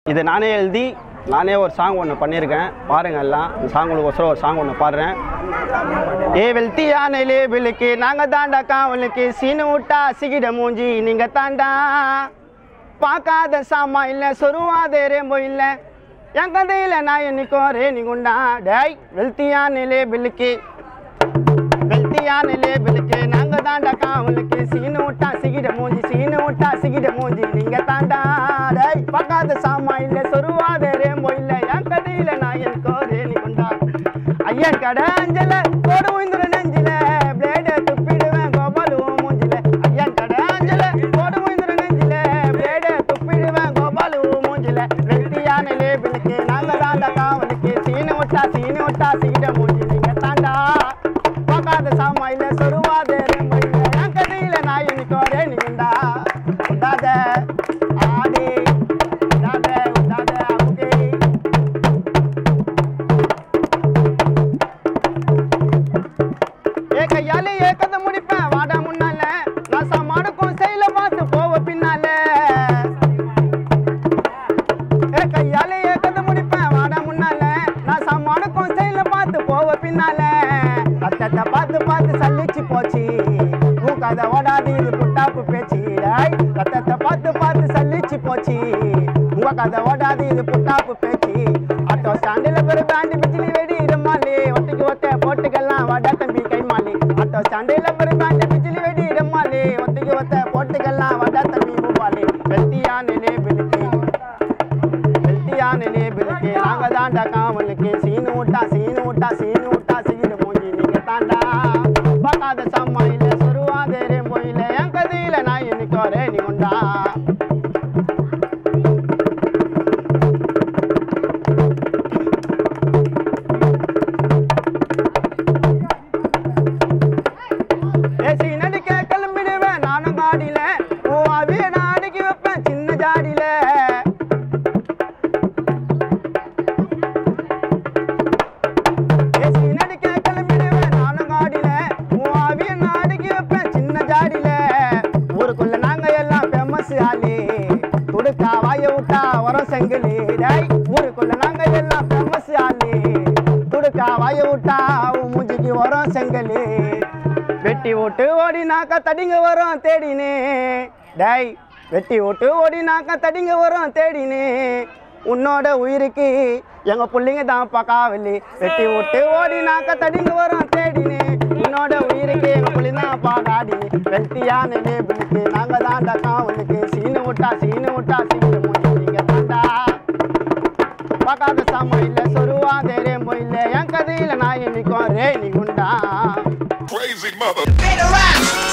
இதை நானே எழுதி நானே ஒரு சாங் ஒன்று பண்ணியிருக்கேன் பாருங்க எல்லாம் இந்த சாங் ஒசரம் ஒரு சாங் ஒன்று பாடுறேன் ஏ வெல்த்தியான லேபிளுக்கு நாங்கள் தாண்டா காவலுக்கு சீனு விட்டா சிகிட மூஞ்சி நீங்கள் தாண்டா பார்க்காத சாமா இல்லை சொருவாத ரேம்போ இல்லை என் கதையில் நான் என்னைக்கும் ரேணி குண்டா டேய் வெல்த்தியான லேபிளுக்கு வெல்த்தியான லேபிளுக்கு நாங்க தாண்டா காவலுக்கு சீனு விட்டா சிகிட மூஞ்சி சீனு விட்டா சிகிட மூஞ்சி நீங்க தாண்டா டேய் பார்க்காத சாமா இல்ல சொருவாத ரேம்போ இல்ல என் கதையில நான் எனக்கு ரேணி கொண்டா ஐயன் கடை அஞ்சல கோடு உயிந்துற நெஞ்சில பிளேட துப்பிடுவேன் கோபாலுவும் மூஞ்சில ஐயன் கடை அஞ்சல கோடு உயிந்துற நெஞ்சில பிளேட துப்பிடுவேன் கோபாலுவும் மூஞ்சில வெல்த்தியான லேபிளுக்கு நாங்க தாண்டா காவலுக்கு சீனு விட்டா சீனு விட்டா சிகிட மூஞ்சி நீங்க தாண்டா பார்க்காத சாமா இல்ல சொருவாத ரெம்ப இல்ல என் கதையில நான் இன்னைக்கு ரேணி குண்டா உண்டாத ஆடி உண்டாத உண்டாத அமுகே ஏ கையாலே ஏக்கத்தை முடிப்பேன் வாடா முன்னால நான் சமாடுக்கும் செயல பார்த்து போவ பின்னால ஏ கையாலே ஏக்கத்தை முடிப்பேன் வாடா முன்னால நான் சமாடுக்கும் செயல பார்த்து போவ பின்னால ரத்தத்தை பார்த்து பார்த்து சல்லிச்சு போச்சு உன் கதை ஓடாது இது புட்டாப்பு பேச்சு டேய். ரத்தத்தை பார்த்து பார்த்து சல்லிச்சு போச்சு உங்க கதை ஓடாது இது புட்டாப்பு பேச்சு ஆட்டோ ஸ்டாண்டில் பெரு பேண்டு பிச்சிலி வெடி இருமாலி ஒத்தைக்கு ஒத்த போட்டுக்கெல்லாம் வாடா தம்பி கைமாலி ஆட்டோ ஸ்டாண்டில் பெரு பேண்டு பிச்சிலி வெடி இருமாலி ஒத்தைக்கு ஒத்த போட்டுக்கெல்லாம் வாடா தம்பி பூபாலி வெத்தியான லேபிளுக்கு வெத்தியான லேபிளுக்கு நாங்க தாண்டா காவலுக்கு சீனு விட்டா சீனு விட்டா சீனு விட்டா சீனு மூஞ்சி நீங்க தாண்டா பார்க்காத சம்மா இல்ல சொருவாத ரேம்போ இல்ல என் கதையில நான் என்னைக்கோ ரேணி கொண்டா ஏசி நடிக்க கிளம்பிடுவேன் நானும் காடியில ஓ அவிய நான் அடுக்கி வைப்பேன் சின்ன ஜாடியில ஏசி நடிக்க கிளம்பிடுவேன் நானும் காடியில ஓ அவிய நான் அடுக்கி வைப்பேன் சின்ன ஜாடியில ஊருக்குள்ள நாங்க எல்லாம் ஃபேமஸ் ஆளு துடுக்கா வாய விட்டா வரம் செங்கலி டேய் ஊருக்குள்ள நாங்க எல்லாம் ஃபேமஸ் ஆளு துடுக்கா வாய விட்டா உன் மூஞ்சிக்கு வரும் செங்கலி வெட்டி ஓட்டு ஓடினாக்கா தடிங்க வரும் தேடினே டேய் வெட்டி ஓட்டு ஓடினாக்கா தடிங்க வரும் தேடினே உன்னோட உயிருக்கு எங்க புள்ளைங்க தான் காவலி வெட்டி ஓட்டு ஓடினாக்கா தடிங்க வரும் தேடினே உன்னோட உயிருக்கு எங்க புள்ளைங்க தான் பாடாடி வெல்த்தியான லேபிளுக்கு நாங்க தாண்டா காவலுக்கு சீனு விட்டா சீனு விட்டா சீனு மூஞ்சி நீங்க தாண்டா பார்க்காத சாமா இல்ல சொருவா தேரேம்போ இல்ல என் கதையில நான் என்னைக்கும் ரேணி குண்டா Crazy mother. Better rap.